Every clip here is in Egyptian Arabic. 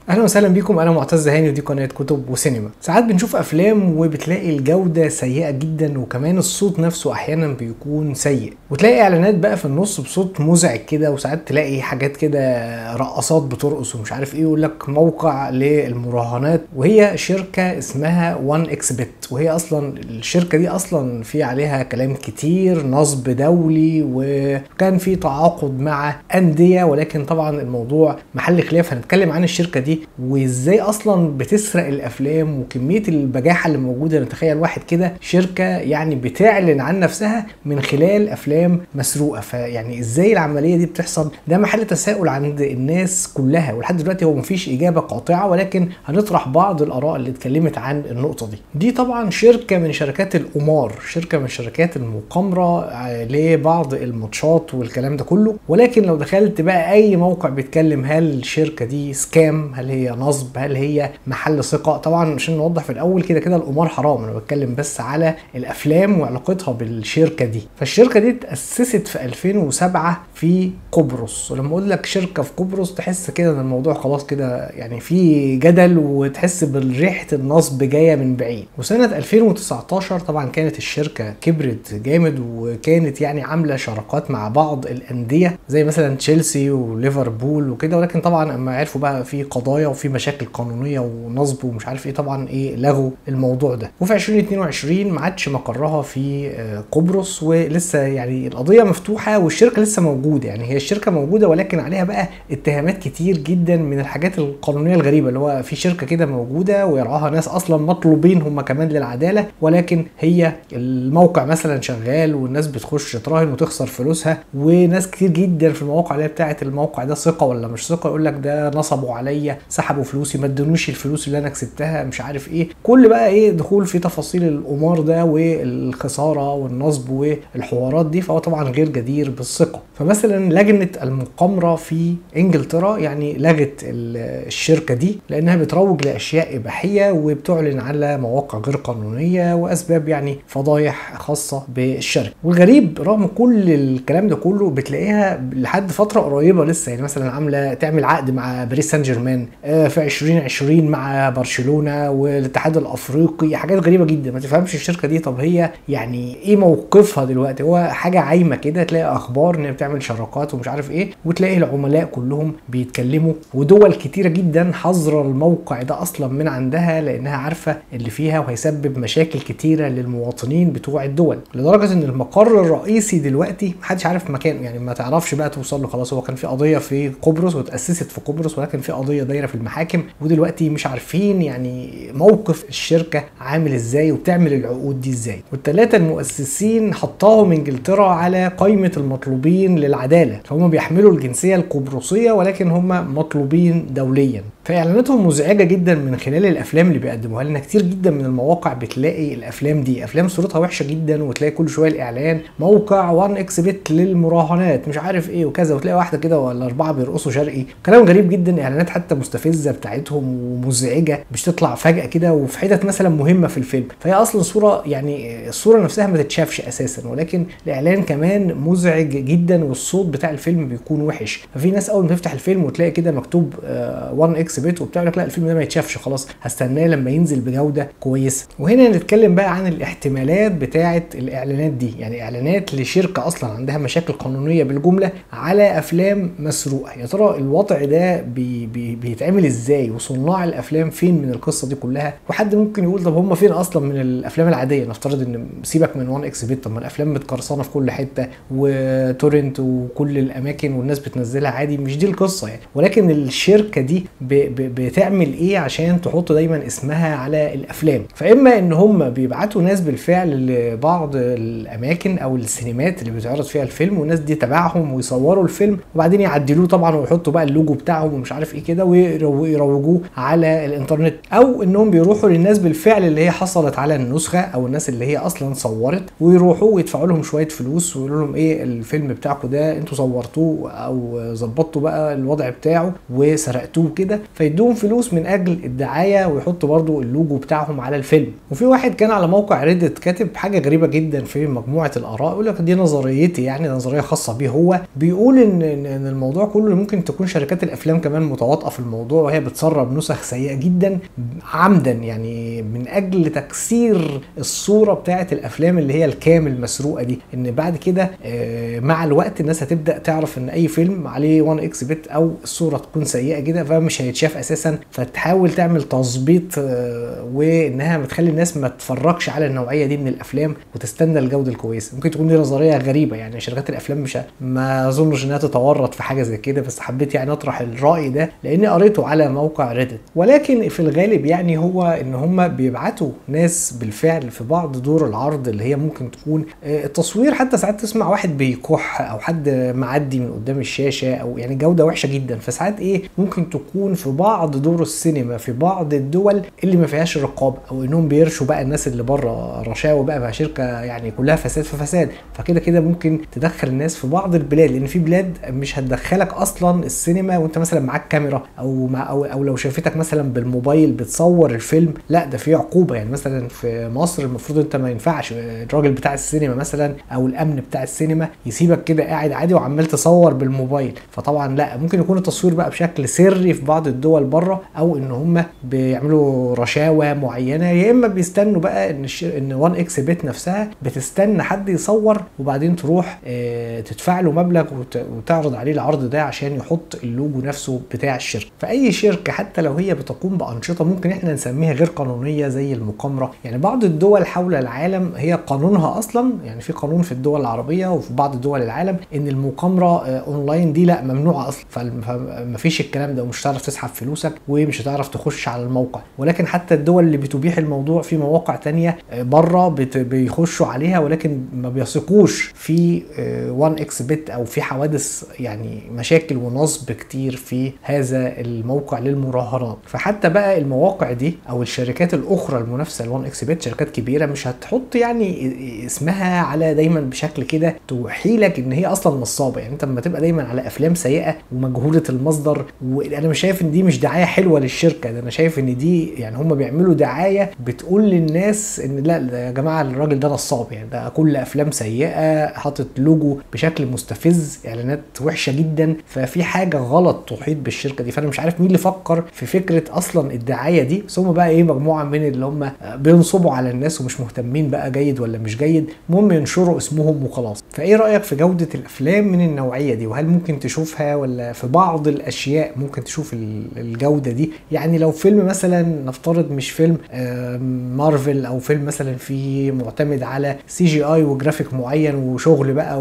اهلا وسهلا بيكم انا معتز هاني ودي قناه كتب وسينما ساعات بنشوف افلام وبتلاقي الجوده سيئه جدا وكمان الصوت نفسه احيانا بيكون سيء وتلاقي اعلانات بقى في النص بصوت مزعج كده وساعات تلاقي حاجات كده رقصات بترقص ومش عارف ايه يقول لك موقع للمراهنات وهي شركه اسمها 1 اكس بت وهي اصلا الشركه دي اصلا في عليها كلام كتير نصب دولي وكان في تعاقد مع انديه ولكن طبعا الموضوع محل خلاف هنتكلم عن الشركه دي وازاي اصلا بتسرق الافلام وكميه البجاحه اللي موجوده نتخيل واحد كده شركه يعني بتعلن عن نفسها من خلال افلام مسروقه فيعني ازاي العمليه دي بتحصل ده محل تساؤل عند الناس كلها ولحد دلوقتي هو مفيش اجابه قاطعه ولكن هنطرح بعض الاراء اللي اتكلمت عن النقطه دي دي طبعا شركه من شركات القمار شركه من شركات المقامره لبعض الماتشات والكلام ده كله ولكن لو دخلت بقى اي موقع بيتكلم هل الشركه دي سكام هل هي نصب هل هي محل ثقه طبعا عشان نوضح في الاول كده كده القمار حرام انا بتكلم بس على الافلام وعلاقتها بالشركه دي فالشركه دي اتاسست في 2007 في قبرص ولما اقول لك شركه في قبرص تحس كده ان الموضوع خلاص كده يعني في جدل وتحس بريحه النصب جايه من بعيد وسنه 2019 طبعا كانت الشركه كبرت جامد وكانت يعني عامله شراكات مع بعض الانديه زي مثلا تشيلسي وليفربول وكده ولكن طبعا اما عرفوا بقى في قضايا وفي مشاكل قانونيه ونصب ومش عارف ايه طبعا ايه لغوا الموضوع ده وفي 2022 ما عادش مقرها في قبرص ولسه يعني القضيه مفتوحه والشركه لسه موجوده يعني هي الشركه موجوده ولكن عليها بقى اتهامات كتير جدا من الحاجات القانونيه الغريبه اللي هو في شركه كده موجوده ويرعاها ناس اصلا مطلوبين هم كمان للعداله ولكن هي الموقع مثلا شغال والناس بتخش تراهن وتخسر فلوسها وناس كتير جدا في المواقع اللي هي بتاعه الموقع ده ثقه ولا مش ثقه يقول لك ده نصبوا عليا سحبوا فلوسي ما ادونيش الفلوس اللي انا كسبتها مش عارف ايه كل بقى ايه دخول في تفاصيل القمار ده والخساره والنصب والحوارات دي فهو طبعا غير جدير بالثقه فمثلا لجنه المقامره في انجلترا يعني لغت الشركه دي لانها بتروج لاشياء اباحيه وبتعلن على مواقع غير قانونيه واسباب يعني فضايح خاصه بالشركه والغريب رغم كل الكلام ده كله بتلاقيها لحد فتره قريبه لسه يعني مثلا عامله تعمل عقد مع باريس سان جيرمان في 2020 مع برشلونه والاتحاد الافريقي حاجات غريبه جدا ما تفهمش الشركه دي طب هي يعني ايه موقفها دلوقتي هو حاجه عايمه كده تلاقي اخبار ان بتعمل شراكات ومش عارف ايه وتلاقي العملاء كلهم بيتكلموا ودول كتيره جدا حظر الموقع ده اصلا من عندها لانها عارفه اللي فيها وهيسبب مشاكل كتيره للمواطنين بتوع الدول لدرجه ان المقر الرئيسي دلوقتي محدش عارف مكانه يعني ما تعرفش بقى توصل له خلاص هو كان في قضيه في قبرص واتاسست في قبرص ولكن في قضيه دايره في المحاكم ودلوقتي مش عارفين يعني موقف الشركه عامل ازاي وبتعمل العقود دي ازاي والثلاثه المؤسسين حطاهم انجلترا على قائمه المطلوبين للعداله فهم بيحملوا الجنسيه القبرصيه ولكن هم مطلوبين دوليا فاعلاناتهم مزعجه جدا من خلال الافلام اللي بيقدموها لنا كتير جدا من المواقع بتلاقي الافلام دي افلام صورتها وحشه جدا وتلاقي كل شويه الاعلان موقع 1 اكس بت للمراهنات مش عارف ايه وكذا وتلاقي واحده كده ولا اربعه بيرقصوا شرقي كلام غريب جدا اعلانات حتى مستفزه بتاعتهم ومزعجه مش تطلع فجاه كده وفي حتت مثلا مهمه في الفيلم فهي اصلا صوره يعني الصوره نفسها ما تتشافش اساسا ولكن الاعلان كمان مزعج جدا والصوت بتاع الفيلم بيكون وحش ففي ناس اول ما تفتح الفيلم وتلاقي كده مكتوب 1 اكس بت وبتاع لك لا الفيلم ده ما يتشافش خلاص هستناه لما ينزل بجوده كويسه وهنا نتكلم بقى عن الاحتمالات بتاعه الاعلانات دي يعني اعلانات لشركه اصلا عندها مشاكل قانونيه بالجمله على افلام مسروقه يا ترى الوضع ده بي بي بيتعمل ازاي وصناع الافلام فين من القصه دي كلها وحد ممكن يقول طب هم فين اصلا من الافلام العاديه نفترض ان سيبك من 1 اكس بت طب ما الافلام متقرصنه في كل حته وتورنت وكل الاماكن والناس بتنزلها عادي مش دي القصه يعني ولكن الشركه دي ب ب بتعمل ايه عشان تحط دايما اسمها على الافلام فاما ان هم بيبعتوا ناس بالفعل لبعض الاماكن او السينمات اللي بيتعرض فيها الفيلم والناس دي تبعهم ويصوروا الفيلم وبعدين يعدلوه طبعا ويحطوا بقى اللوجو بتاعهم ومش عارف ايه كده ويروجوه على الانترنت او انهم بيروحوا للناس بالفعل اللي هي حصلت على النسخه او الناس اللي هي اصلا صورت ويروحوا ويدفعوا لهم شويه فلوس ويقولوا لهم ايه الفيلم بتاعكم ده انتوا صورتوه او ظبطتوا بقى الوضع بتاعه وسرقتوه كده فيدوهم فلوس من اجل الدعايه ويحطوا برضو اللوجو بتاعهم على الفيلم وفي واحد كان على موقع ريدت كاتب حاجه غريبه جدا في مجموعه الاراء يقول لك دي نظريتي يعني نظريه خاصه بيه هو بيقول ان ان الموضوع كله ممكن تكون شركات الافلام كمان متواطئه في الموضوع الموضوع وهي بتسرب نسخ سيئه جدا عمدا يعني من اجل تكسير الصوره بتاعه الافلام اللي هي الكامل مسروقه دي ان بعد كده آه، مع الوقت الناس هتبدا تعرف ان اي فيلم عليه 1 اكس بت او الصوره تكون سيئه كده فمش هيتشاف اساسا فتحاول تعمل تظبيط آه، وانها بتخلي الناس ما تتفرجش على النوعيه دي من الافلام وتستنى الجوده الكويسه ممكن تكون دي نظريه غريبه يعني شركات الافلام مش ه- ما اظنش انها تتورط في حاجه زي كده بس حبيت يعني اطرح الراي ده لاني قريته على موقع ريدت ولكن في الغالب يعني هو ان هم بيبعتوا ناس بالفعل في بعض دور العرض اللي هي ممكن تكون آه، التصوير حتى ساعات تسمع واحد بيكح او حد معدي من قدام الشاشه او يعني جوده وحشه جدا فساعات ايه ممكن تكون في بعض دور السينما في بعض الدول اللي ما فيهاش رقابه او انهم بيرشوا بقى الناس اللي بره رشاوى بقى مع شركه يعني كلها فساد في فساد فكده كده ممكن تدخل الناس في بعض البلاد لان في بلاد مش هتدخلك اصلا السينما وانت مثلا معاك كاميرا او مع او, أو لو شافتك مثلا بالموبايل بتصور الفيلم لا ده في عقوبه يعني مثلا في مصر المفروض انت ما ينفعش الراجل بتاع السينما مثلا او الامن بتاع السينما يسيبك كده قاعد عادي وعمال تصور بالموبايل فطبعا لا ممكن يكون التصوير بقى بشكل سري في بعض الدول بره او ان هم بيعملوا رشاوى معينه يا اما بيستنوا بقى ان الشر... ان 1 اكس بت نفسها بتستنى حد يصور وبعدين تروح آه، تدفع له مبلغ وت... وتعرض عليه العرض ده عشان يحط اللوجو نفسه بتاع الشركه فاي شركه حتى لو هي بتقوم بانشطه ممكن احنا نسميها غير قانونيه زي المقامره يعني بعض الدول حول العالم هي قانونها اصلا يعني في قانون في الدول العربيه وفي بعض دول العالم ان المقامره آه، اونلاين دي لا ممنوعه اصلا فمفيش الكلام ده ومش هتعرف تسحب فلوسك ومش هتعرف تخش على الموقع ولكن حتى الدول اللي بتبيح الموضوع في مواقع تانية آه، بره بت- بيخشوا عليها ولكن ما بيثقوش في 1 اكس بت او في حوادث يعني مشاكل ونصب كتير في هذا الموقع للمراهنات فحتى بقى المواقع دي او الشركات الاخرى المنافسه ل 1 اكس بت شركات كبيره مش هتحط يعني اسمها على دايما بشكل كده توحي لك ان هي اصلا نصابه يعني انت لما تبقى دايما على افلام سيئه ومجهوله المصدر وانا مش شايف ان دي مش دعايه حلوه للشركه ده انا شايف ان دي يعني هم بيعملوا دعايه بتقول للناس ان لا ده يا جماعه الراجل ده نصاب يعني ده كل افلام سيئه حاطط لوجو بشكل مستفز اعلانات وحشه جدا ففي حاجه غلط تحيط بالشركه دي فانا مش عارف مين اللي فكر في فكره اصلا الدعايه دي بس هم بقى ايه مجموعه من اللي هم بينصبوا على الناس ومش مهتمين بقى جيد ولا مش جيد المهم ينشروا اسمهم وخلاص فايه رايك في جوده الافلام من النوعيه دي وهل ممكن تشوفها ولا في بعض الاشياء ممكن تشوف ال- الجوده دي يعني لو فيلم مثلا نفترض مش فيلم آه، مارفل او فيلم مثلا فيه معتمد على سي جي اي وجرافيك معين وشغل بقى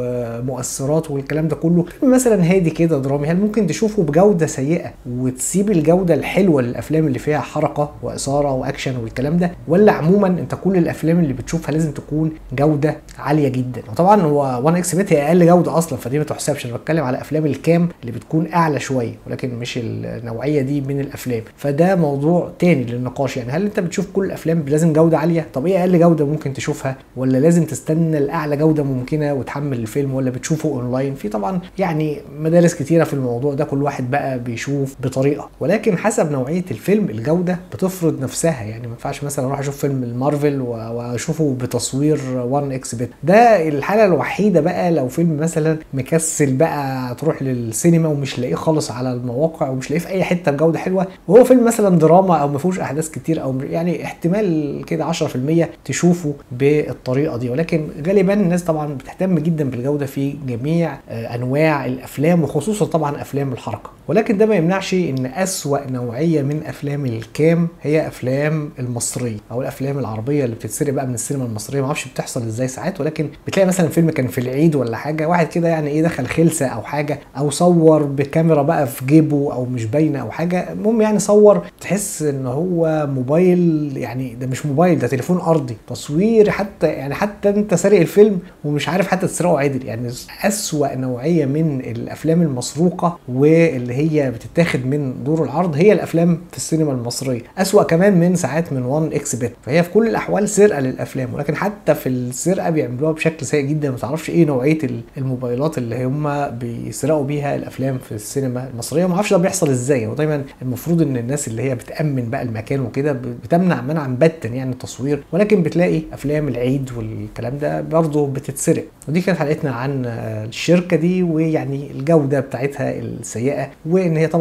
ومؤثرات والكلام ده كله فيلم مثلا هادي كده درامي هل ممكن تشوفه بجوده سيئه وتسيب الجوده الحلوه للافلام اللي فيها حركه واثاره واكشن والكلام ده ولا عموما انت كل الافلام اللي بتشوفها لازم تكون جوده عاليه جدا وطبعا هو 1 اكس بت هي اقل جوده اصلا فدي ما تحسبش انا بتكلم على افلام الكام اللي بتكون اعلى شويه ولكن مش النوعيه دي من الافلام فده موضوع تاني للنقاش يعني هل انت بتشوف كل الافلام لازم جوده عاليه طب ايه اقل جوده ممكن تشوفها ولا لازم تستنى الاعلى جوده ممكنه وتحمل الفيلم ولا بتشوفه اونلاين في طبعا يعني مدارس كتيره في الموضوع ده كل واحد بقى بيشوف بطريقه ولكن حسب نوعيه الفيلم الجوده بتفرض نفسها يعني ما ينفعش مثلا اروح اشوف فيلم المارفل و- واشوفه بتصوير 1 اكس بت ده الحاله الوحيده بقى لو فيلم مثلا مكسل بقى تروح للسينما ومش لاقيه خالص على المواقع ومش لاقيه في اي حته بجوده حلوه وهو فيلم مثلا دراما او ما فيهوش احداث كتير او يعني احتمال كده 10% تشوفه بالطريقه دي ولكن غالبا الناس طبعا بتهتم جدا بالجوده في جميع آه، انواع الافلام وخصوصا طبعا افلام الحركه ولكن ده ما يمنعش ان اسوا نوعيه من افلام الكام هي افلام المصريه او الافلام العربيه اللي بتتسرق بقى من السينما المصريه ما اعرفش بتحصل ازاي ساعات ولكن بتلاقي مثلا فيلم كان في العيد ولا حاجه واحد كده يعني ايه دخل خلسه او حاجه او صور بكاميرا بقى في جيبه او مش باينه او حاجه المهم يعني صور تحس ان هو موبايل يعني ده مش موبايل ده تليفون ارضي تصوير حتى يعني حتى انت سارق الفيلم ومش عارف حتى تسرقه عدل يعني اسوا نوعيه من الافلام المسروقه واللي هي بتتاخد من دور العرض هي الافلام في السينما المصريه اسوا كمان من ساعات من 1 اكس بت فهي في كل الاحوال سرقه للافلام ولكن حتى في السرقه بيعملوها بشكل سيء جدا ما تعرفش ايه نوعيه ال- الموبايلات اللي هم بيسرقوا بيها الافلام في السينما المصريه ما اعرفش ده بيحصل ازاي هو دايما المفروض ان الناس اللي هي بتامن بقى المكان وكده ب- بتمنع منعا باتا يعني التصوير ولكن بتلاقي افلام العيد والكلام ده برضه بتتسرق ودي كانت حلقتنا عن آه، الشركه دي ويعني الجوده بتاعتها السيئه وان هي طبعا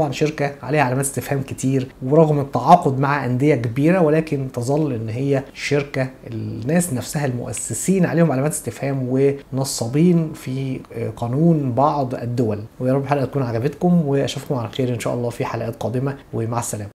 طبعا شركه عليها علامات استفهام كتير ورغم التعاقد مع انديه كبيره ولكن تظل ان هي شركه الناس نفسها المؤسسين عليهم علامات استفهام ونصابين في قانون بعض الدول ويا رب الحلقه تكون عجبتكم واشوفكم على خير ان شاء الله في حلقات قادمه ومع السلامه